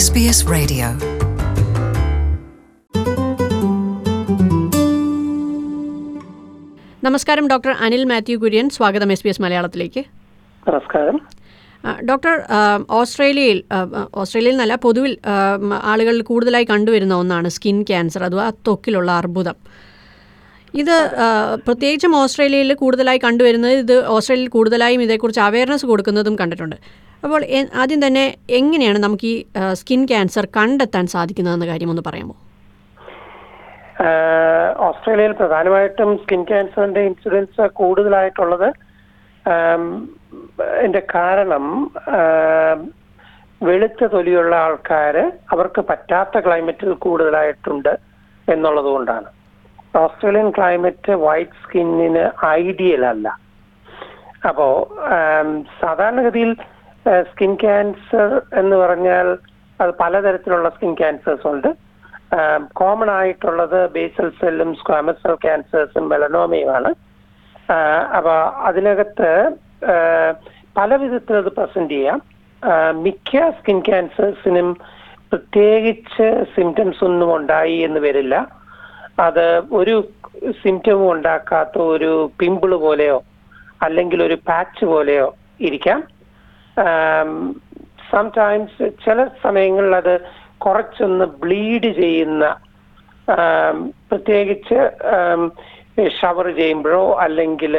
SBS Radio. നമസ്കാരം doctor Anil Mathew Kurian സ്വാഗതം S B S മലയാളത്തിലേക്ക് നമസ്കാരം ആ, ഡോക്ടർ ആ, ഓസ്ട്രേലിയയിൽ ആ, ആ, ഓസ്ട്രേലിയയിൽ നല്ല പൊതുവിൽ ആ, മ, ആളുകൾ കൂടുതലായി കണ്ടുവരുന്ന ഒന്നാണ് സ്കിൻ ക്യാൻസർ അഥവാ ത്വക്കിലുള്ള അർബുദം ഇത് ആ, പ്രത്യേകിച്ചും ഓസ്ട്രേലിയയിൽ കൂടുതലായി കണ്ടുവരുന്നത് ഇത് ഓസ്ട്രേലിയയിൽ കൂടുതലായും ഇതേക്കുറിച്ച് അവയർനെസ് കൊടുക്കുന്നതും കണ്ടിട്ടുണ്ട് അപ്പോൾ എ- ആദ്യം തന്നെ എങ്ങനെയാണ് നമുക്ക് ഈ ആ, സ്കിൻ ക്യാൻസർ കണ്ടെത്താൻ സാധിക്കുന്നതെന്ന കാര്യം ഒന്ന് പറയാമോ ആഹ് ഓസ്ട്രേലിയയിൽ പ്രധാനമായിട്ടും സ്കിൻ ക്യാൻസറിന്റെ ഇൻസിഡൻസ് കൂടുതലായിട്ടുള്ളത് ആം, ഇതിന്റെ കാരണം ആം, വെളുത്ത തൊലിയുള്ള ആൾക്കാര് അവർക്ക് പറ്റാത്ത ക്ലൈമറ്റിൽ കൂടുതലായിട്ടുണ്ട് എന്നുള്ളത് കൊണ്ടാണ് ഓസ്ട്രേലിയൻ ക്ലൈമറ്റ് വൈറ്റ് സ്കിന്നിന് ഐഡിയൽ അല്ല അപ്പോ ആം, സാധാരണഗതിയിൽ സ്കിൻ ക്യാൻസർ എന്ന് പറഞ്ഞാൽ അത് പലതരത്തിലുള്ള സ്കിൻ ക്യാൻസേഴ്സ് ഉണ്ട് കോമൺ ആയിട്ടുള്ളത് ബേസൽ സെല്ലും സ്ക്വാമസ് സെൽ ക്യാൻസേഴ്സും മെലനോമയുമാണ് ആഹ് അപ്പൊ അതിനകത്ത് ആഹ് പല വിധത്തിൽ അത് പ്രസന്റ് ചെയ്യാം ആഹ് മിക്ക സ്കിൻ ക്യാൻസേഴ്സിനും പ്രത്യേകിച്ച് സിംറ്റംസ് ഒന്നും ഉണ്ടായി എന്ന് വരില്ല അത് ഒരു സിംറ്റവും ഉണ്ടാക്കാത്ത ഒരു പിമ്പിള് പോലെയോ അല്ലെങ്കിൽ ഒരു പാച്ച് പോലെയോ ഇരിക്കാം സംടൈംസ് ചില സമയങ്ങളിൽ അത് കുറച്ചൊന്ന് ബ്ലീഡ് ചെയ്യുന്ന ആം, പ്രത്യേകിച്ച് ഷവർ ചെയ്യുമ്പോഴോ അല്ലെങ്കിൽ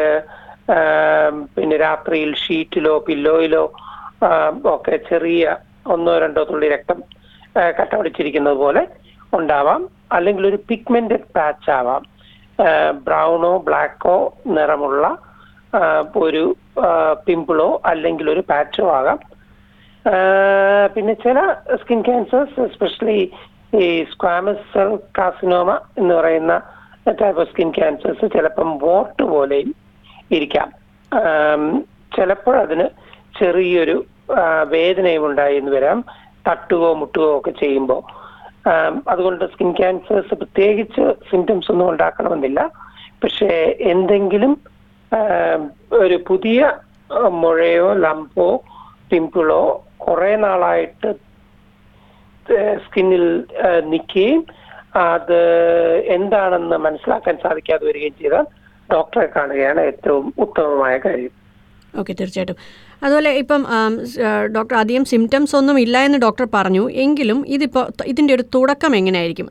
പിന്നെ രാത്രിയിൽ ഷീറ്റിലോ പില്ലോയിലോ ആം, ഒക്കെ ചെറിയ ഒന്നോ രണ്ടോ തുള്ളി രക്തം ആ, കട്ട പിടിച്ചിരിക്കുന്നത് പോലെ ഉണ്ടാവാം അല്ലെങ്കിൽ ഒരു പിഗ്മെന്റഡ് പാച്ച് ആവാം ബ്രൗണോ ബ്ലാക്കോ നിറമുള്ള ആ, ഒരു പിമ്പിളോ അല്ലെങ്കിൽ ഒരു പാച്ചോ ആകാം ആഹ് പിന്നെ ചില സ്കിൻ ക്യാൻസേഴ്സ് എസ്പെഷ്യലി ഈ സ്ക്വാമസ് സെൽ കാസിനോമ എന്ന് പറയുന്ന ടൈപ്പ് ഓഫ് സ്കിൻ ക്യാൻസേഴ്സ് ചിലപ്പം വോട്ട് പോലെയും ഇരിക്കാം ആം, ചിലപ്പോൾ അതിന് ചെറിയൊരു ആ, വേദനയും ഉണ്ടായി എന്ന് വരാം തട്ടുകയോ മുട്ടുകയോ ഒക്കെ ചെയ്യുമ്പോൾ അതുകൊണ്ട് സ്കിൻ ക്യാൻസേഴ്സ് പ്രത്യേകിച്ച് സിംറ്റംസ് ഒന്നും ഉണ്ടാക്കണമെന്നില്ല പക്ഷേ എന്തെങ്കിലും ആം, ഒരു പുതിയ ആ, മുഴയോ ലംബോ പിമ്പിളോ കുറെ നാളായിട്ട് സ്കിന്നിൽ നിൽക്കുകയും അത് എന്താണെന്ന് മനസ്സിലാക്കാൻ സാധിക്കാതെ വരികയും ചെയ്താൽ ഡോക്ടറെ കാണുകയാണ് ഏറ്റവും ഉത്തമമായ കാര്യം ഓക്കെ തീർച്ചയായിട്ടും അതുപോലെ ഇപ്പം ആം, സ്, ആ, ഡോക്ടർ അധികം സിംറ്റംസ് ഒന്നും ഇല്ല എന്ന് ഡോക്ടർ പറഞ്ഞു എങ്കിലും ഇതിപ്പോൾ ഇതിൻ്റെ ഒരു തുടക്കം എങ്ങനെയായിരിക്കും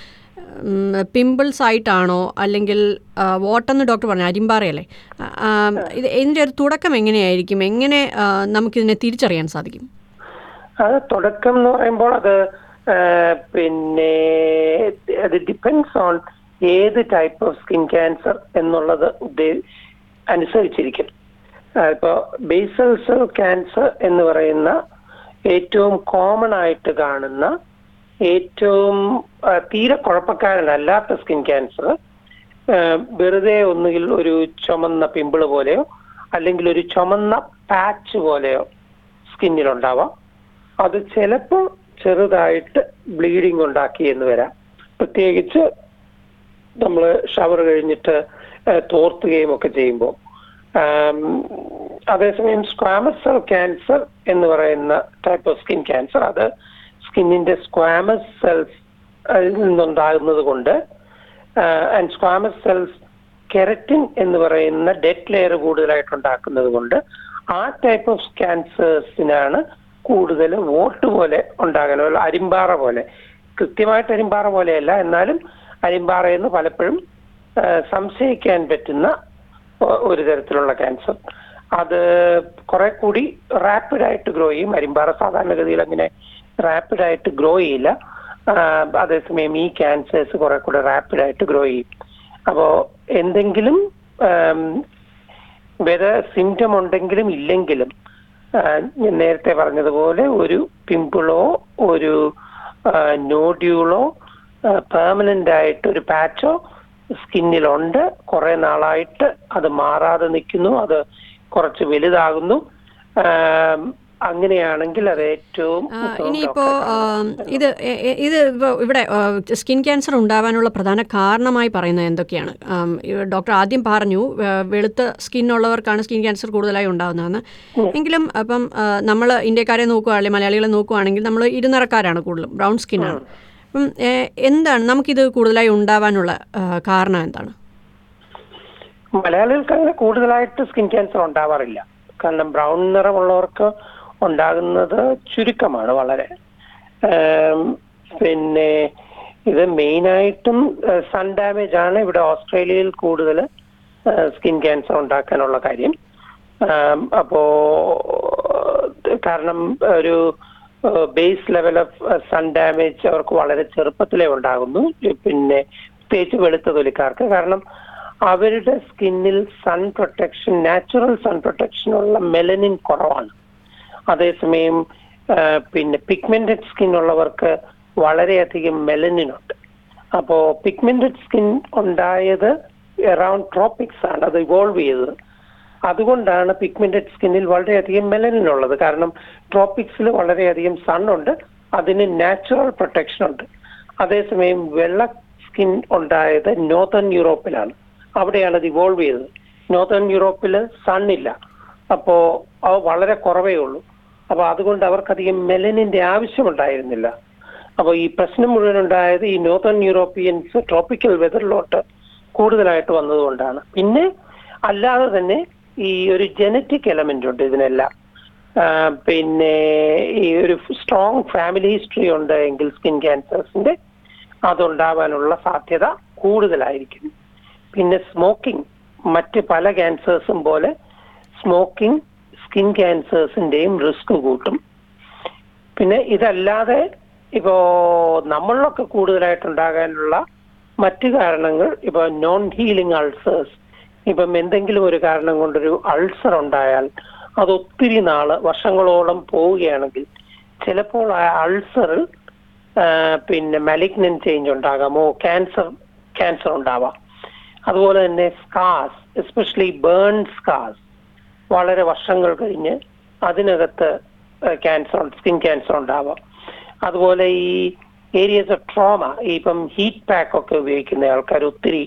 പിമ്പിൾസ് ആയിട്ടാണോ അല്ലെങ്കിൽ വോട്ടെന്ന് ഡോക്ടർ പറഞ്ഞു അരിമ്പാറയല്ലേ ആ, ആം, ഇത് ഇതിൻ്റെ ഒരു തുടക്കം എങ്ങനെയായിരിക്കും എങ്ങനെ ആ, നമുക്കിതിനെ തിരിച്ചറിയാൻ സാധിക്കും അത് തുടക്കം എന്ന് പറയുമ്പോൾ അത് ആ, പിന്നെ അത് ഡിപ്പെൻസ് ഓൺ ഏത് ടൈപ്പ് ഓഫ് സ്കിൻ ക്യാൻസർ എന്നുള്ളത് ഉദ്ദേ അനുസരിച്ചിരിക്കും ആ, ഇപ്പോ ബേസൽ സെൽ ക്യാൻസർ എന്ന് പറയുന്ന ഏറ്റവും കോമൺ ആയിട്ട് കാണുന്ന ഏറ്റവും ആ, തീരെ കുഴപ്പക്കാരനല്ലാത്ത സ്കിൻ ക്യാൻസർ വെറുതെ ഒന്നുകിൽ ഒരു ചുമന്ന പിമ്പിള് പോലെയോ അല്ലെങ്കിൽ ഒരു ചുമന്ന പാച്ച് പോലെയോ സ്കിന്നിലുണ്ടാവാം അത് ചിലപ്പോൾ ചെറുതായിട്ട് ബ്ലീഡിങ് ഉണ്ടാക്കി എന്ന് വരാം പ്രത്യേകിച്ച് നമ്മൾ ഷവർ കഴിഞ്ഞിട്ട് ആ, തോർത്തുകയും ഒക്കെ ചെയ്യുമ്പോൾ ആം, അതേസമയം സ്ക്വാമസ് സെൽ ക്യാൻസർ എന്ന് പറയുന്ന ടൈപ്പ് ഓഫ് സ്കിൻ ക്യാൻസർ അത് സ്കിന്നിന്റെ സ്ക്വാമസ് സെൽസ് നിന്നുണ്ടാകുന്നത് കൊണ്ട് ആൻഡ് സ്ക്വാമസ് സെൽസ് കെരറ്റിൻ എന്ന് പറയുന്ന ഡെറ്റ് ലെയർ കൂടുതലായിട്ട് ഉണ്ടാക്കുന്നത് കൊണ്ട് ആ ടൈപ്പ് ഓഫ് ക്യാൻസേഴ്സിനാണ് കൂടുതൽ വോട്ട് പോലെ ഉണ്ടാകാനുള്ള അരിമ്പാറ പോലെ കൃത്യമായിട്ട് അരിമ്പാറ പോലെയല്ല എന്നാലും അരിമ്പാറ എന്ന് പലപ്പോഴും ആ, സംശയിക്കാൻ പറ്റുന്ന ഒ- ഒരു തരത്തിലുള്ള ക്യാൻസർ അത് കുറെ കൂടി റാപ്പിഡ് ആയിട്ട് ഗ്രോ ചെയ്യും അരിമ്പാറ സാധാരണഗതിയിൽ അങ്ങനെ റാപ്പിഡ് ആയിട്ട് ഗ്രോ ചെയ്യില്ല ആ, അതേസമയം ഈ ക്യാൻസേഴ്സ് കുറെ കൂടെ റാപ്പിഡ് ആയിട്ട് ഗ്രോ ചെയ്യും അപ്പോ എന്തെങ്കിലും വേദ സിംറ്റം ഉണ്ടെങ്കിലും ഇല്ലെങ്കിലും ആ, ഞാൻ നേരത്തെ പറഞ്ഞതുപോലെ ഒരു പിമ്പിളോ ഒരു നോഡ്യൂളോ പെർമനന്റ് ആയിട്ട് ഒരു പാച്ചോ സ്കിന്നിലുണ്ട് കുറെ നാളായിട്ട് അത് മാറാതെ നിൽക്കുന്നു അത് കുറച്ച് വലുതാകുന്നു ആം, അങ്ങനെയാണെങ്കിൽ അത് ഏറ്റവും ആ, ഉത്തമം ഇനിയിപ്പോ ഡോക്ടറെ ആം, കാണുക. ഇത് എ- എ- ഇത് ഇപ്പോ ഇവിടെ ആ, സ്കിൻ ക്യാൻസർ ഉണ്ടാവാനുള്ള പ്രധാന കാരണമായി പറയുന്നത് എന്തൊക്കെയാണ് ആം, ഈ ഡോക്ടർ ആദ്യം പറഞ്ഞു ആ, വെളുത്ത സ്കിൻ ഉള്ളവർക്കാണ് സ്കിൻ ക്യാൻസർ കൂടുതലായി ഉണ്ടാകുന്നതെന്ന് എങ്കിലും അപ്പം നമ്മൾ ഇന്ത്യക്കാരെ നോക്കുകയാണെങ്കിൽ മലയാളികളെ നോക്കുകയാണെങ്കിൽ നമ്മൾ ഇരുനിറക്കാരാണ് കൂടുതലും ബ്രൗൺ സ്കിന്നാണ് അപ്പം ഏ, എന്താണ് നമുക്കിത് കൂടുതലായി ഉണ്ടാവാനുള്ള ആ, കാരണം എന്താണ് മലയാളികൾക്ക് അങ്ങനെ കൂടുതലായിട്ട് സ്കിൻ ക്യാൻസർ ഉണ്ടാവാറില്ല കാരണം ബ്രൗൺ നിറമുള്ളവർക്ക് ഉണ്ടാകുന്നത് ചുരുക്കമാണ് വളരെ ഏം, പിന്നെ ഇത് മെയിനായിട്ടും സൺ ഡാമേജ് ആണ് ഇവിടെ ഓസ്ട്രേലിയയിൽ കൂടുതൽ സ്കിൻ ക്യാൻസർ ഉണ്ടാക്കാനുള്ള കാര്യം ആം, അപ്പോ കാരണം ഒരു base level of sun damage അവർക്ക് വളരെ ചെറുപ്പത്തിലേ ഉണ്ടാകുന്നു പിന്നെ പ്രത്യേകിച്ച് വെളുത്ത തൊലിക്കാർക്ക് കാരണം അവരുടെ സ്കിന്നിൽ sun protection natural sun protection ഉള്ള മെലനിൻ കുറവാണ് അതേസമയം ആ, പിന്നെ പിഗ്മെന്റഡ് സ്കിൻ ഉള്ളവർക്ക് വളരെയധികം മെലനിൻ ഉണ്ട് അപ്പോ പിഗ്മെന്റഡ് സ്കിൻ ഉണ്ടായത് അറൌണ്ട് ട്രോപ്പിക്സ് ആണ് അത് ഇവോൾവ് ചെയ്തത് അതുകൊണ്ടാണ് പിഗ്മെന്റഡ് സ്കിന്നിൽ വളരെയധികം മെലനിൻ ഉള്ളത് കാരണം ട്രോപ്പിക്സിൽ വളരെയധികം സൺ ഉണ്ട് അതിന് നാച്ചുറൽ പ്രൊട്ടക്ഷൻ ഉണ്ട് അതേസമയം വെള്ള സ്കിൻ ഉണ്ടായത് നോർത്തേൺ യൂറോപ്പിലാണ് അവിടെയാണ് അത് ഇവോൾവ് ചെയ്തത് നോർത്തേൺ യൂറോപ്പിൽ സൺ ഇല്ല അപ്പോ അവ വളരെ കുറവേ ഉള്ളൂ അപ്പൊ അതുകൊണ്ട് അവർക്കധികം മെലനിന്റെ ആവശ്യമുണ്ടായിരുന്നില്ല അപ്പൊ ഈ പ്രശ്നം മുഴുവൻ ഉണ്ടായത് ഈ നോർത്തേൺ യൂറോപ്പിയൻസ് ട്രോപ്പിക്കൽ വെതറിലോട്ട് കൂടുതലായിട്ട് വന്നതുകൊണ്ടാണ് പിന്നെ അല്ലാതെ തന്നെ ഈ ഒരു ജനറ്റിക് എലമെന്റ് ഉണ്ട് ഇതിനെല്ലാം ആ, പിന്നെ ഈ ഒരു സ്ട്രോങ് ഫാമിലി ഹിസ്റ്ററി ഉണ്ട് എങ്കിൽ സ്കിൻ ക്യാൻസേഴ്സിന്റെ അതുണ്ടാവാനുള്ള സാധ്യത കൂടുതലായിരിക്കും പിന്നെ സ്മോക്കിംഗ് മറ്റ് പല ക്യാൻസേഴ്സും പോലെ സ്മോക്കിംഗ് സ്കിൻ ക്യാൻസേഴ്സിന്റെയും റിസ്ക് കൂട്ടും പിന്നെ ഇതല്ലാതെ ഇപ്പോ നമ്മളിലൊക്കെ കൂടുതലായിട്ട് ഉണ്ടാകാനുള്ള മറ്റു കാരണങ്ങൾ ഇപ്പൊ നോൺ ഹീലിംഗ് അൾസേഴ്സ് ഇപ്പം എന്തെങ്കിലും ഒരു കാരണം കൊണ്ടൊരു അൾസർ ഉണ്ടായാൽ അത് ഒത്തിരി നാള് വർഷങ്ങളോളം പോവുകയാണെങ്കിൽ ചിലപ്പോൾ ആ അൾസറിൽ പിന്നെ മലിഗ്നൻ ചേഞ്ച് ഉണ്ടാകാമോ ക്യാൻസർ ക്യാൻസർ ഉണ്ടാവാം അതുപോലെ തന്നെ സ്കാസ് എസ്പെഷ്യലി ബേൺ സ്കാസ് വളരെ വർഷങ്ങൾ കഴിഞ്ഞ് അതിനകത്ത് ക്യാൻസർ സ്കിൻ ക്യാൻസർ ഉണ്ടാവാം അതുപോലെ ഈ ഏരിയസ് ഓഫ് ട്രോമ ഇപ്പം ഹീറ്റ് പാക്ക് ഒക്കെ ഉപയോഗിക്കുന്ന ആൾക്കാർ ഒത്തിരി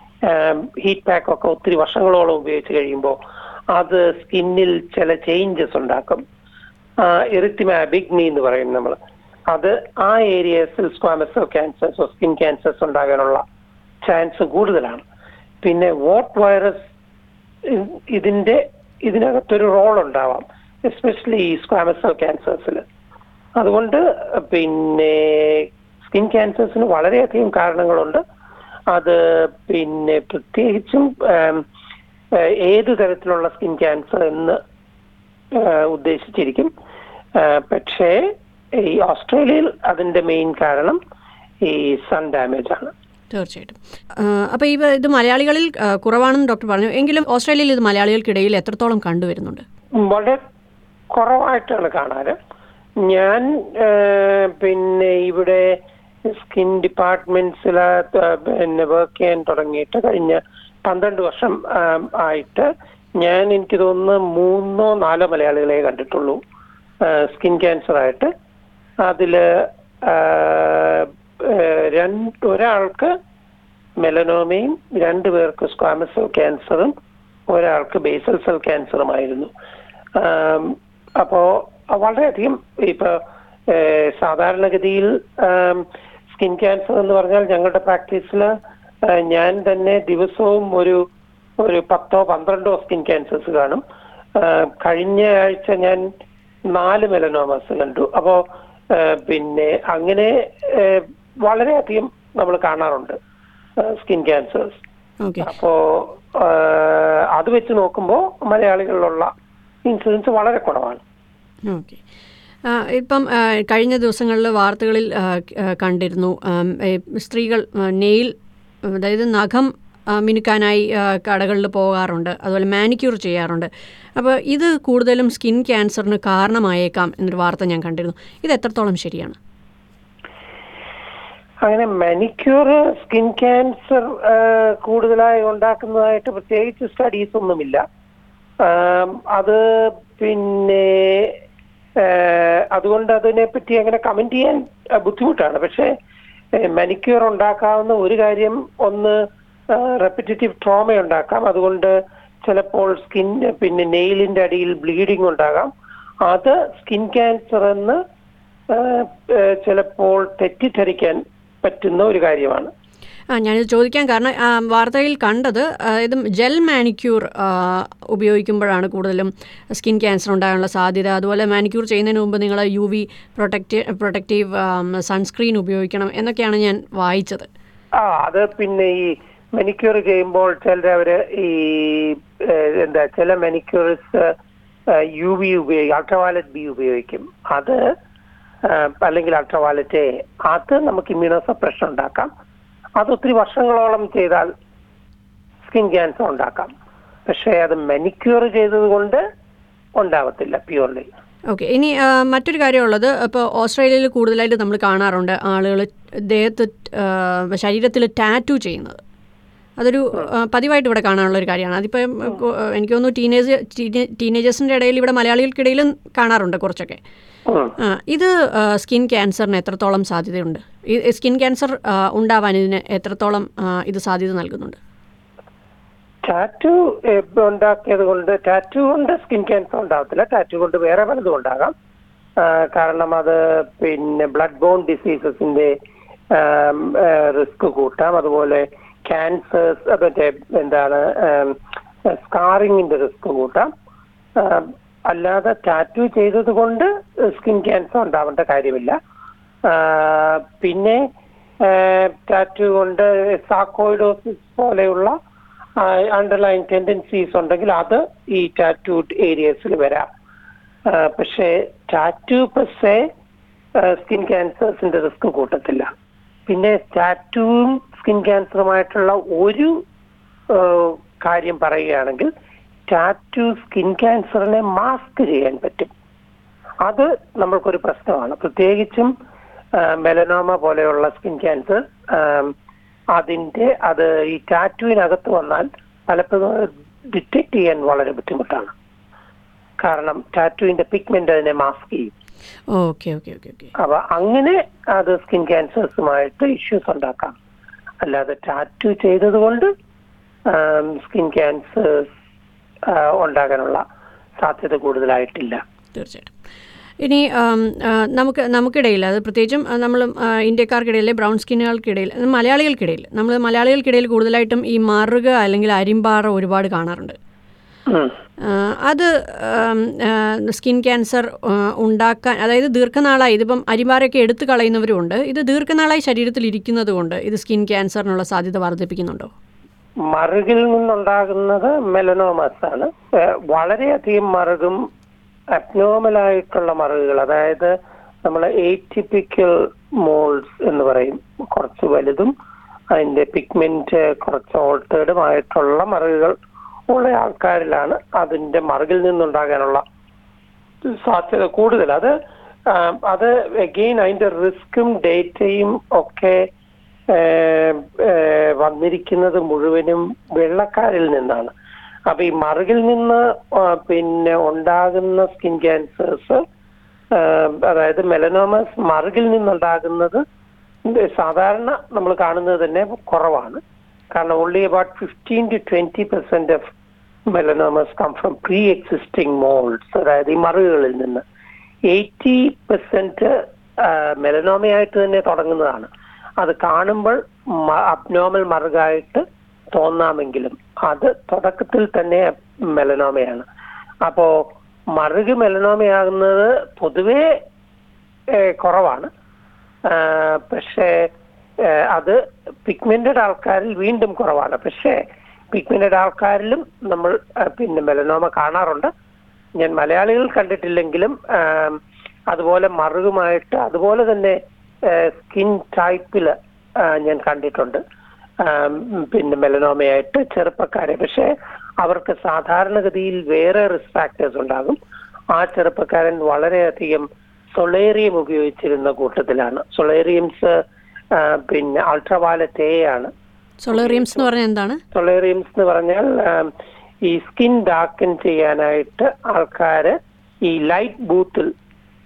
ഹീറ്റ് പാക്ക് ഒക്കെ ഒത്തിരി വർഷങ്ങളോളം ഉപയോഗിച്ച് കഴിയുമ്പോൾ അത് സ്കിന്നിൽ ചില ചേഞ്ചസ് ഉണ്ടാക്കും എറിത്തിമ ബിഗ്നി എന്ന് പറയും നമ്മൾ അത് ആ ഏരിയസിൽ സ്ക്വാമസൽ ക്യാൻസേഴ്സോ സ്കിൻ ക്യാൻസേഴ്സ് ഉണ്ടാകാനുള്ള ചാൻസ് കൂടുതലാണ് പിന്നെ വോട്ട് വൈറസ് ഇതിന്റെ ഇതിനകത്തൊരു റോൾ ഉണ്ടാവാം എസ്പെഷ്യലി ഈ സ്ക്വാമസൽ ക്യാൻസേഴ്സിൽ അതുകൊണ്ട് പിന്നെ സ്കിൻ ക്യാൻസേഴ്സിന് വളരെയധികം കാരണങ്ങളുണ്ട് അത് പിന്നെ പ്രത്യേകിച്ചും ആം, ഏഹ്, ഏത് തരത്തിലുള്ള സ്കിൻ ക്യാൻസർ എന്ന് ഏഹ്, ഉദ്ദേശിച്ചിരിക്കും ഏഹ്, പക്ഷേ ഈ ഓസ്ട്രേലിയയിൽ അതിന്റെ മെയിൻ കാരണം ഈ സൺ ഡാമേജ് ആണ് തീർച്ചയായിട്ടും അപ്പോൾ ഈ ഇത് മലയാളികളിൽ ആ, കുറവാണെന്ന് ഡോക്ടർ പറഞ്ഞു എങ്കിലും ഓസ്ട്രേലിയയിൽ ഇത് മലയാളികൾക്കിടയിൽ എത്രത്തോളം കണ്ടുവരുന്നുണ്ട് വളരെ കുറവായിട്ടാണ് കാണാറ് ഞാൻ ഏഹ്, പിന്നെ ഇവിടെ സ്കിൻ ഡിപ്പാർട്ട്മെന്റ്സിൽ പിന്നെ വർക്ക് ചെയ്യാൻ തുടങ്ങിയിട്ട് കഴിഞ്ഞ പന്ത്രണ്ട് വർഷം ആം, ആയിട്ട് ഞാൻ എനിക്ക് തോന്നുന്നു മൂന്നോ നാലോ മലയാളികളെ കണ്ടിട്ടുള്ളൂ സ്കിൻ ക്യാൻസർ ആയിട്ട് അതില് ആഹ്, ഏഹ്, രണ്ട് ഒരാൾക്ക് മെലനോമയും രണ്ടു പേർക്ക് സ്ക്വാമസ് സെൽ ക്യാൻസറും ഒരാൾക്ക് ബേസൽ സെൽ ക്യാൻസറുമായിരുന്നു ആം, അപ്പോ വളരെയധികം ഇപ്പൊ ഏഹ്, സാധാരണഗതിയിൽ ആം, സ്കിൻ ക്യാൻസർ എന്ന് പറഞ്ഞാൽ ഞങ്ങളുടെ പ്രാക്ടീസിൽ ഞാൻ തന്നെ ദിവസവും ഒരു ഒരു പത്തോ പന്ത്രണ്ടോ സ്കിൻ ക്യാൻസേഴ്സ് കാണും ആഹ്, കഴിഞ്ഞ ആഴ്ച ഞാൻ നാല് മെലനോമസ് കണ്ടു അപ്പോ ആഹ്, പിന്നെ അങ്ങനെ ആഹ്, വളരെയധികം നമ്മൾ കാണാറുണ്ട് സ്കിൻ ക്യാൻസേഴ്സ് ഓക്കെ അപ്പോ ആഹ്, അത് വെച്ച് നോക്കുമ്പോൾ മലയാളികളിലുള്ള ഇൻസിഡൻസ് വളരെ കുറവാണ് ഓക്കെ ആ, ഇപ്പം ആ, കഴിഞ്ഞ ദിവസങ്ങളിൽ വാർത്തകളിൽ ആ, ആ, കണ്ടിരുന്നു ആം, ഏ, സ്ത്രീകൾ ആ, നെയിൽ അതായത് നഖം ആ, മിനുക്കാനായി ആ, കടകളിൽ പോകാറുണ്ട് അതുപോലെ മാനിക്യൂർ ചെയ്യാറുണ്ട് അപ്പോൾ ഇത് കൂടുതലും സ്കിൻ ക്യാൻസറിന് കാരണമായേക്കാം എന്നൊരു വാർത്ത ഞാൻ കണ്ടിരുന്നു ഇത് എത്രത്തോളം ശരിയാണ് അങ്ങനെ മാനിക്യൂർ സ്കിൻ ക്യാൻസർ കൂടുതലായി ഉണ്ടാക്കുന്നതായിട്ട് പ്രത്യേകിച്ച് സ്റ്റഡീസ് ഒന്നുമില്ല ആം, അത് പിന്നെ ഏഹ്, അതുകൊണ്ട് അതിനെപ്പറ്റി അങ്ങനെ കമന്റ് ചെയ്യാൻ അഹ്, ബുദ്ധിമുട്ടാണ് പക്ഷേ മെനിക്യൂർ ഉണ്ടാക്കാവുന്ന ഒരു കാര്യം ഒന്ന് റെപ്പിറ്റേറ്റീവ് ട്രോമ ഉണ്ടാക്കാം അതുകൊണ്ട് ചിലപ്പോൾ സ്കിൻ പിന്നെ നെയിലിന്റെ അടിയിൽ ബ്ലീഡിംഗ് ഉണ്ടാകാം അത് സ്കിൻ ക്യാൻസർ എന്ന് ഏഹ്, ഏഹ്, ചിലപ്പോൾ തെറ്റിദ്ധരിക്കാൻ പറ്റുന്ന ഒരു കാര്യമാണ് ആ ഞാനിത് ചോദിക്കാൻ കാരണം ആ, വാർത്തയിൽ കണ്ടത് ആ, ഇത് ജെൽ മാനിക്യൂർ ആ, ഉപയോഗിക്കുമ്പോഴാണ് കൂടുതലും സ്കിൻ ക്യാൻസർ ഉണ്ടാകാനുള്ള സാധ്യത അതുപോലെ മാനിക്യൂർ ചെയ്യുന്നതിന് മുമ്പ് നിങ്ങൾ U V protect protective sunscreen ഉപയോഗിക്കണം എന്നൊക്കെയാണ് ഞാൻ വായിച്ചത് ആ അത് പിന്നെ ഈ മെനിക്യൂർ ചെയ്യുമ്പോൾ ചിലരവര് ഈ ഏഹ്, എന്താ ചില മെനിക്യൂറിസ് യു വി ഉപയോഗിക്കും അൾട്രാവയലറ്റ് ബി ഉപയോഗിക്കും അത് ഏഹ്, അല്ലെങ്കിൽ അൾട്രാവയലറ്റ് എ അത് നമുക്ക് ഇമ്മ്യൂണോ സപ്രഷൻ ഉണ്ടാക്കാം അത് ഒത്തിരി വർഷങ്ങളോളം ചെയ്താൽ സ്കിൻ ക്യാൻസർ ഉണ്ടാക്കാം പക്ഷേ അത് മെനിക്യൂർ ചെയ്തത് കൊണ്ട് ഉണ്ടാവത്തില്ല പ്യൂർലി ഓക്കെ ഇനി ആ, മറ്റൊരു കാര്യമുള്ളത് ഇപ്പോൾ ഓസ്ട്രേലിയയിൽ കൂടുതലായിട്ട് നമ്മൾ കാണാറുണ്ട് ആളുകൾ ദേഹത്ത് ശരീരത്തിൽ ടാറ്റു ചെയ്യുന്നത് അതൊരു ആ, പതിവായിട്ട് ഇവിടെ കാണാനുള്ള ഒരു കാര്യമാണ് അതിപ്പോൾ എനിക്ക് തോന്നുന്നു ടീനേജ് ടീനേജേഴ്സിൻ്റെ ഇടയിൽ ഇവിടെ മലയാളികൾക്കിടയിലും കാണാറുണ്ട് കുറച്ചൊക്കെ ഉം. ആ, ഇത് ആ, സ്കിൻ ക്യാൻസറിന് എത്രത്തോളം സാധ്യതയുണ്ട് ഈ സ്കിൻ ക്യാൻസർ ആ, ഉണ്ടാവാൻ ഇതിന് എത്രത്തോളം ആ, ഇത് സാധ്യത നൽകുന്നുണ്ട് ടാറ്റു ഉണ്ടാക്കിയത് കൊണ്ട് ടാറ്റു കൊണ്ട് സ്കിൻ ക്യാൻസർ ഉണ്ടാകത്തില്ല ടാറ്റു കൊണ്ട് വേറെ പലതും ഉണ്ടാകാം ആ, കാരണം അത് പിന്നെ ബ്ലഡ് ബോൺ ഡിസീസസിന്റെ റിസ്ക് കൂട്ടാം അതുപോലെ ക്യാൻസേഴ്സ് മറ്റേ എന്താണ് സ്കാറിങ്ങിന്റെ റിസ്ക് കൂട്ടാം ആ, അല്ലാതെ ടാറ്റു ചെയ്തത് കൊണ്ട് സ്കിൻ ക്യാൻസർ ഉണ്ടാവേണ്ട കാര്യമില്ല ആ, പിന്നെ ടാറ്റു കൊണ്ട് സാക്കോയിഡോസിസ് പോലെയുള്ള അണ്ടർലൈൻ ടെൻഡൻസീസ് ഉണ്ടെങ്കിൽ അത് ഈ ടാറ്റു ഏരിയസിൽ വരാം ആ, പക്ഷേ ടാറ്റു പെസെ സ്കിൻ ക്യാൻസേഴ്സിന്റെ റിസ്ക് കൂട്ടത്തില്ല പിന്നെ ടാറ്റുവും സ്കിൻ ക്യാൻസറുമായിട്ടുള്ള ഒരു ആ, കാര്യം പറയുകയാണെങ്കിൽ ടാറ്റു സ്കിൻ ക്യാൻസറിനെ മാസ്ക് ചെയ്യാൻ പറ്റും അത് നമ്മൾക്കൊരു പ്രശ്നമാണ് പ്രത്യേകിച്ചും മെലനോമ പോലെയുള്ള സ്കിൻ ക്യാൻസർ അതിന്റെ അത് ഈ ടാറ്റുവിനകത്ത് വന്നാൽ പലപ്പോഴും ഡിറ്റക്ട് ചെയ്യാൻ വളരെ ബുദ്ധിമുട്ടാണ് കാരണം ടാറ്റുവിന്റെ പിഗ്മെന്റ് അതിനെ മാസ്ക് ചെയ്യും ഓക്കെ ഓക്കെ ഓക്കെ ഓക്കെ അപ്പൊ അങ്ങനെ അത് സ്കിൻ ക്യാൻസേഴ്സുമായിട്ട് ഇഷ്യൂസ് ഉണ്ടാക്കാം അല്ലാതെ ടാറ്റു ചെയ്തത് കൊണ്ട് സ്കിൻ ക്യാൻസേഴ്സ് ഉണ്ടാകാനുള്ള സാധ്യത കൂടുതലായിട്ടില്ല തീർച്ചയായിട്ടും ഇനി ആം, ആ, നമുക്ക് നമുക്കിടയിൽ അത് പ്രത്യേകിച്ചും നമ്മൾ ഇന്ത്യക്കാർക്കിടയിൽ ബ്രൗൺ സ്കിന്നുകൾക്കിടയിൽ അത് മലയാളികൾക്കിടയിൽ നമ്മൾ മലയാളികൾക്കിടയിൽ കൂടുതലായിട്ടും ഈ മറുക അല്ലെങ്കിൽ അരിമ്പാറ ഒരുപാട് കാണാറുണ്ട് ഉം. ആ, അത് ആം, ആ, സ്കിൻ ക്യാൻസർ ആ, ഉണ്ടാക്കാൻ അതായത് ദീർഘനാളായി ഇതിപ്പം അരിമ്പാറയൊക്കെ എടുത്തു കളയുന്നവരുമുണ്ട് ഇത് ദീർഘനാളായി ശരീരത്തിൽ ഇരിക്കുന്നത് കൊണ്ട് ഇത് സ്കിൻ ക്യാൻസറിനുള്ള സാധ്യത വർദ്ധിപ്പിക്കുന്നുണ്ടോ മറുകിൽ നിന്നുണ്ടാകുന്നത് മെലനോമസ് ആണ് ഏഹ് വളരെയധികം മറുകും അബ്നോമലായിട്ടുള്ള മറുകുകൾ അതായത് നമ്മൾ എയ്റ്റിപ്പിക്കൽ മോൾസ് എന്ന് പറയും കുറച്ച് വലുതും അതിന്റെ പിഗ്മെന്റ് കുറച്ച് ഓൾട്ടേഡും ആയിട്ടുള്ള മറുകുകൾ ഉള്ള ആൾക്കാരിലാണ് അതിന്റെ മറുകിൽ നിന്നുണ്ടാകാനുള്ള സാധ്യത കൂടുതൽ അത് ആ, അത് അഗെയിൻ അതിന്റെ റിസ്ക്കും ഡേറ്റയും ഒക്കെ ഏ, ഏ, വന്നിരിക്കുന്നത് മുഴുവനും വെള്ളക്കാരിൽ നിന്നാണ് അപ്പൊ ഈ മറുകിൽ നിന്ന് ആ, പിന്നെ ഉണ്ടാകുന്ന സ്കിൻ ക്യാൻസേഴ്സ് അതായത് മെലനോമസ് മറുകിൽ നിന്നുണ്ടാകുന്നത് സാധാരണ നമ്മൾ കാണുന്നത് തന്നെ കുറവാണ് കാരണം only about fifteen to twenty percent of melanomas come from pre existing moles അതായത് ഈ മറുകുകളിൽ നിന്ന് എയ്റ്റി പെർസെന്റ് മെലനോമയായിട്ട് തന്നെ തുടങ്ങുന്നതാണ് അത് കാണുമ്പോൾ അബ്നോമൽ മറുകായിട്ട് തോന്നാമെങ്കിലും അത് തുടക്കത്തിൽ തന്നെ മെലനോമയാണ് അപ്പോ മറുക് മെലനോമയാകുന്നത് പൊതുവേ ഏഹ്, കുറവാണ് ആഹ്, പക്ഷേ ഏഹ്, അത് പിഗ്മെന്റഡ് ആൾക്കാരിൽ വീണ്ടും കുറവാണ് പക്ഷേ പിഗ്മെന്റഡ് ആൾക്കാരിലും നമ്മൾ ആഹ്, പിന്നെ മെലനോമ കാണാറുണ്ട് ഞാൻ മലയാളികൾ കണ്ടിട്ടില്ലെങ്കിലും ആം, അതുപോലെ മറുകുമായിട്ട് അതുപോലെ തന്നെ സ്കിൻ ടൈപ്പിൽ ഞാൻ കണ്ടിട്ടുണ്ട് ആം, പിന്നെ മെലനോമയായിട്ട് ചെറുപ്പക്കാരെ പക്ഷേ അവർക്ക് സാധാരണഗതിയിൽ വേറെ റിസ്ക് ഫാക്ടേഴ്സ് ഉണ്ടാകും ആ ചെറുപ്പക്കാരൻ വളരെയധികം സൊളേറിയം ഉപയോഗിച്ചിരുന്ന കൂട്ടത്തിലാണ് സൊളേറിയംസ് പിന്നെ അൾട്രാവയലറ്റ് എ ആണ് സൊളേറിയംസ് എന്ന് പറഞ്ഞാൽ എന്താണ് സൊളേറിയംസ് എന്ന് പറഞ്ഞാൽ ആം, ഈ സ്കിൻ ഡാർക്കൻ ചെയ്യാനായിട്ട് ആൾക്കാര് ഈ ലൈറ്റ് ബൂത്തിൽ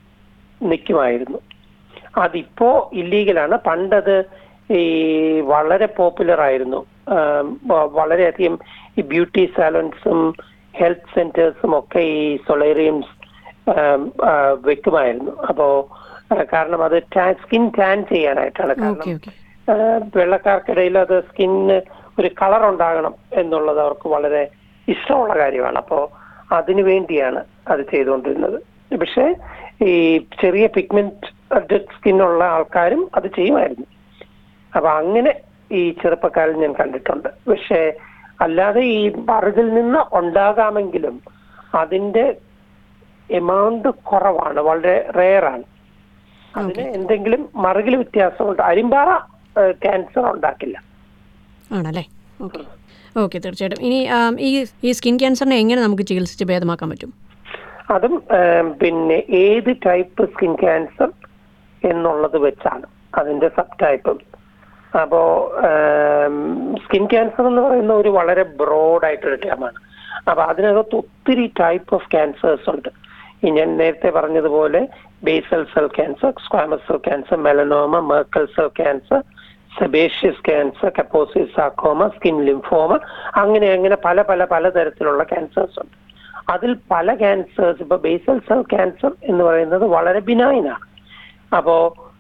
നിൽക്കുമായിരുന്നു അതിപ്പോ ഇല്ലീഗലാണ് പണ്ടത് ഈ വളരെ പോപ്പുലർ ആയിരുന്നു ആം, വ- വളരെയധികം ഈ ബ്യൂട്ടി സാലൺസും ഹെൽത്ത് സെന്റേഴ്സും ഒക്കെ ഈ സൊളേറിയംസ് വെക്കുമായിരുന്നു അപ്പോ ആ, കാരണം അത് സ്കിൻ ടാൻ ചെയ്യാനായിട്ടാണ് ഓക്കെ കാരണം ഓക്കെ ആ, വെള്ളക്കാർക്കിടയിൽ അത് സ്കിന്നിന് ഒരു കളർ ഉണ്ടാകണം എന്നുള്ളത് അവർക്ക് വളരെ ഇഷ്ടമുള്ള കാര്യമാണ് അപ്പോ അതിനു വേണ്ടിയാണ് അത് ചെയ്തുകൊണ്ടിരുന്നത് പക്ഷേ ഈ ചെറിയ പിഗ്മെന്റ് സ്കിന്നുള്ള ആൾക്കാരും അത് ചെയ്യുമായിരുന്നു അപ്പൊ അങ്ങനെ ഈ ചെറുപ്പക്കാരിൽ ഞാൻ കണ്ടിട്ടുണ്ട് പക്ഷേ അല്ലാതെ ഈ മറുകിൽ നിന്ന് ഉണ്ടാകാമെങ്കിലും അതിന്റെ എമൗണ്ട് കുറവാണ് വളരെ റെയർ ആണ് അതിന് എന്തെങ്കിലും മറുകിൽ വ്യത്യാസമുണ്ട് അരിമ്പാറ ക്യാൻസർ ഉണ്ടാക്കില്ല ആണല്ലേ ഓക്കെ ഓക്കെ തീർച്ചയായിട്ടും ഇനി ആം, ഈ ഈ സ്കിൻ ക്യാൻസറിനെ എങ്ങനെ നമുക്ക് ചികിത്സിച്ച് ഭേദമാക്കാൻ പറ്റും അതും ഏം, പിന്നെ ഏത് ടൈപ്പ് സ്കിൻ ക്യാൻസർ എന്നുള്ളത് വെച്ചാണ് അതിന്റെ സബ് ടൈപ്പും അപ്പോ സ്കിൻ ക്യാൻസർ എന്ന് പറയുന്ന ഒരു വളരെ ബ്രോഡ് ആയിട്ടൊരു ടേമാണ് അപ്പൊ അതിനകത്ത് ഒത്തിരി ടൈപ്പ് ഓഫ് ക്യാൻസേഴ്സ് ഉണ്ട് ഈ ഞാൻ നേരത്തെ പറഞ്ഞതുപോലെ basal cell cancer squamous cell cancer melanoma Merkel cell cancer sebaceous cancer Kaposi's sarcoma skin lymphoma അങ്ങനെ അങ്ങനെ പല പല പലതരത്തിലുള്ള ക്യാൻസേഴ്സ് ഉണ്ട് അതിൽ പല ക്യാൻസേഴ്സ് ഇപ്പൊ ബേസൽ സെൽ ക്യാൻസർ എന്ന് പറയുന്നത് വളരെ ബിനൈൻ ആണ് അപ്പോ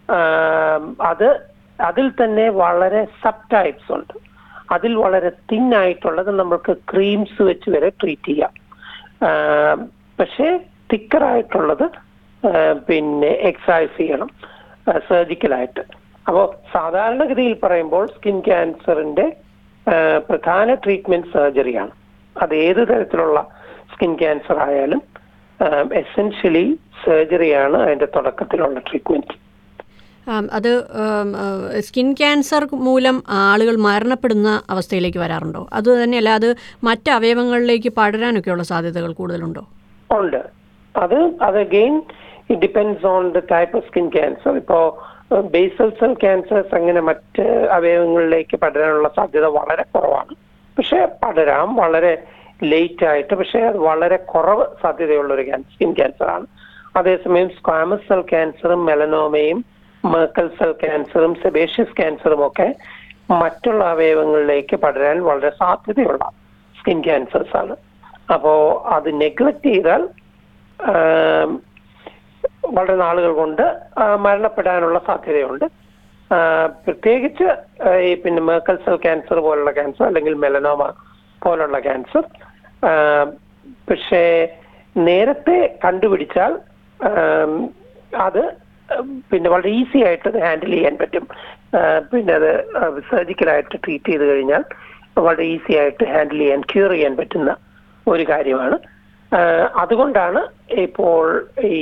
ആം, അത് അതിൽ തന്നെ വളരെ സബ് ടൈപ്സ് ഉണ്ട് അതിൽ വളരെ തിൻ ആയിട്ടുള്ളത് നമ്മൾക്ക് ക്രീംസ് വെച്ച് വരെ ട്രീറ്റ് ചെയ്യാം ആം, പക്ഷേ തിക്കർ ആയിട്ടുള്ളത് ആ, പിന്നെ എക്സസൈസ് ചെയ്യണം സർജിക്കലായിട്ട് അപ്പോൾ സാധാരണഗതിയിൽ പറയുമ്പോൾ സ്കിൻ ക്യാൻസറിന്റെ ആ, പ്രധാന ട്രീറ്റ്മെന്റ് സർജറിയാണ് അത് ഏത് തരത്തിലുള്ള സ്കിൻ ക്യാൻസർ ആയാലും എസെൻഷ്യലി സർജറിയാണ് അതിന്റെ തുടക്കത്തിലുള്ള ട്രീറ്റ്മെന്റ് ആം, അത് ആം, ആ, സ്കിൻ ക്യാൻസർ മൂലം ആളുകൾ മരണപ്പെടുന്ന അവസ്ഥയിലേക്ക് വരാറുണ്ടോ അത് തന്നെയല്ല അത് മറ്റ് അവയവങ്ങളിലേക്ക് പടരാനൊക്കെയുള്ള സാധ്യതകൾ കൂടുതലുണ്ടോ ഉണ്ട് അത് അത് again it depends on the type of skin cancer ഇപ്പോ ബേസൽ സെൽ ക്യാൻസേഴ്സ് അങ്ങനെ മറ്റ് അവയവങ്ങളിലേക്ക് പടരാനുള്ള സാധ്യത വളരെ കുറവാണ് പക്ഷെ പടരാം വളരെ ലേറ്റ് ആയിട്ട് പക്ഷെ അത് വളരെ കുറവ് സാധ്യതയുള്ള ഒരു സ്കിൻ ക്യാൻസർ ആണ് അതേസമയം സ്ക്വാമസ് സെൽ ക്യാൻസറും മെലനോമയും മേർക്കൽ സെൽ ക്യാൻസറും സെബേഷ്യസ് ക്യാൻസറും ഒക്കെ മറ്റുള്ള അവയവങ്ങളിലേക്ക് പടരാൻ വളരെ സാധ്യതയുള്ള സ്കിൻ ക്യാൻസേഴ്സ് ആണ് അപ്പോ അത് നെഗ്ലക്ട് ചെയ്താൽ ആം, വളരെ നാളുകൾ കൊണ്ട് ആ, മരണപ്പെടാനുള്ള സാധ്യതയുണ്ട് ആ, പ്രത്യേകിച്ച് ആ, ഈ പിന്നെ മേർക്കൽ സെൽ ക്യാൻസർ പോലുള്ള ക്യാൻസർ അല്ലെങ്കിൽ മെലനോമ പോലുള്ള ക്യാൻസർ ആ, പക്ഷേ നേരത്തെ കണ്ടുപിടിച്ചാൽ ആം, അത് പിന്നെ വളരെ ഈസി ആയിട്ട് അത് ഹാൻഡിൽ ചെയ്യാൻ പറ്റും ആ, പിന്നെ അത് സർജിക്കലായിട്ട് ട്രീറ്റ് ചെയ്ത് കഴിഞ്ഞാൽ വളരെ ഈസി ആയിട്ട് ഹാൻഡിൽ ചെയ്യാൻ ക്യൂർ ചെയ്യാൻ പറ്റുന്ന ഒരു കാര്യമാണ് ആ, അതുകൊണ്ടാണ് ഇപ്പോൾ ഈ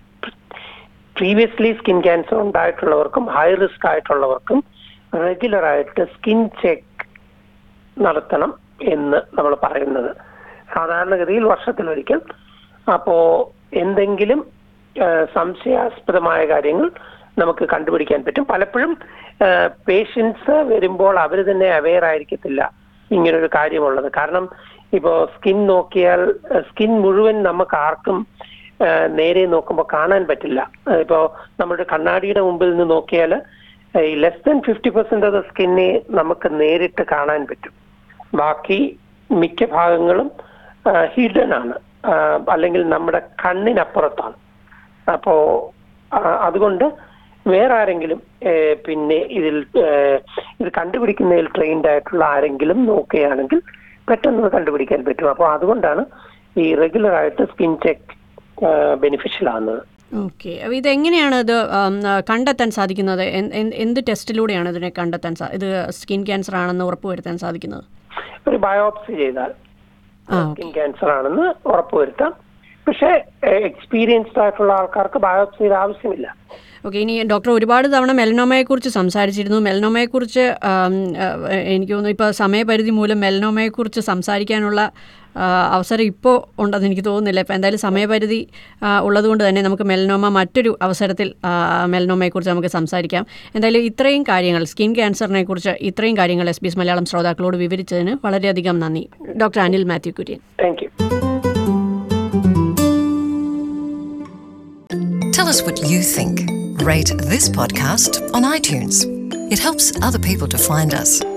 പ്രീവിയസ്ലി സ്കിൻ ക്യാൻസർ ഉണ്ടായിട്ടുള്ളവർക്കും ഹൈ റിസ്ക് ആയിട്ടുള്ളവർക്കും റെഗുലർ ആയിട്ട് സ്കിൻ ചെക്ക് നടത്തണം എന്ന് നമ്മൾ പറയുന്നത് സാധാരണഗതിയിൽ വർഷത്തിലൊരിക്കൽ അപ്പോ എന്തെങ്കിലും ആ, സംശയാസ്പദമായ കാര്യങ്ങൾ നമുക്ക് കണ്ടുപിടിക്കാൻ പറ്റും പലപ്പോഴും പേഷ്യൻസ് വരുമ്പോൾ അവർ തന്നെ അവെയർ ആയിരിക്കത്തില്ല ഇങ്ങനൊരു കാര്യമുള്ളത് കാരണം ഇപ്പോ സ്കിൻ നോക്കിയാൽ സ്കിൻ മുഴുവൻ നമുക്ക് ആർക്കും ആ, നേരെ നോക്കുമ്പോൾ കാണാൻ പറ്റില്ല ആ, ഇപ്പോ നമ്മുടെ കണ്ണാടിയുടെ മുമ്പിൽ നിന്ന് നോക്കിയാൽ ഈ less than fifty percent of the സ്കിന്നെ നമുക്ക് നേരിട്ട് കാണാൻ പറ്റും ബാക്കി മിക്ക ഭാഗങ്ങളും ഹിഡൻ ആണ് ആ, അല്ലെങ്കിൽ നമ്മുടെ കണ്ണിനപ്പുറത്താണ് അപ്പോ ആ, അതുകൊണ്ട് വേറെ ആരെങ്കിലും ഏ, പിന്നെ ഇതിൽ ഏ, ഇത് കണ്ടുപിടിക്കുന്നതിൽ ട്രെയിൻഡ് ആയിട്ടുള്ള ആരെങ്കിലും നോക്കുകയാണെങ്കിൽ പെട്ടെന്ന് കണ്ടുപിടിക്കാൻ പറ്റും അപ്പോൾ അതുകൊണ്ടാണ് ഈ റെഗുലർ ആയിട്ട് സ്കിൻ ചെക്ക് ബെനിഫിഷ്യൽ ആകുന്നത് ഓക്കെ അപ്പോൾ ഇതെങ്ങനെയാണ് ഇത് ആം, ആ, കണ്ടെത്താൻ സാധിക്കുന്നത് എന്ത്- എന്ത്- എന്ത് ടെസ്റ്റിലൂടെയാണ് ഇതിനെ കണ്ടെത്താൻ സാ ഇത് സ്കിൻ ക്യാൻസർ ആണെന്ന് ഉറപ്പുവരുത്താൻ സാധിക്കുന്നത് ഒരു ബയോപ്സി ചെയ്താൽ ആ സ്കിൻ ക്യാൻസർ ആണെന്ന് ഉറപ്പുവരുത്താം പക്ഷേ എക്സ്പീരിയൻസ്ഡ് ആയിട്ടുള്ള ആൾക്കാർക്ക് ബയോപ്സിയുടെ ആവശ്യമില്ല ഓക്കെ ഇനി ഡോക്ടർ ഒരുപാട് തവണ മെലനോമയെക്കുറിച്ച് സംസാരിച്ചിരുന്നു മെലനോമയെക്കുറിച്ച് ആം, ആ, എനിക്ക് തോന്നുന്നു ഇപ്പോൾ സമയപരിധി മൂലം മെലനോമയെക്കുറിച്ച് സംസാരിക്കാനുള്ള ആ, അവസരം ഇപ്പോൾ ഉണ്ടെന്ന് എനിക്ക് തോന്നുന്നില്ല ഇപ്പോൾ എന്തായാലും സമയപരിധി ആ, ഉള്ളതുകൊണ്ട് തന്നെ നമുക്ക് മെലനോമ മറ്റൊരു അവസരത്തിൽ ആ, മെലനോമയെക്കുറിച്ച് നമുക്ക് സംസാരിക്കാം എന്തായാലും ഇത്രയും കാര്യങ്ങൾ സ്കിൻ ക്യാൻസറിനെ കുറിച്ച് ഇത്രയും കാര്യങ്ങൾ എസ് ബി എസ് മലയാളം ശ്രോതാക്കളോട് വിവരിച്ചതിന് വളരെയധികം നന്ദി doctor Anil Mathew Kurian thank you Tell us what you think. Rate this podcast on iTunes. It helps other people to find us.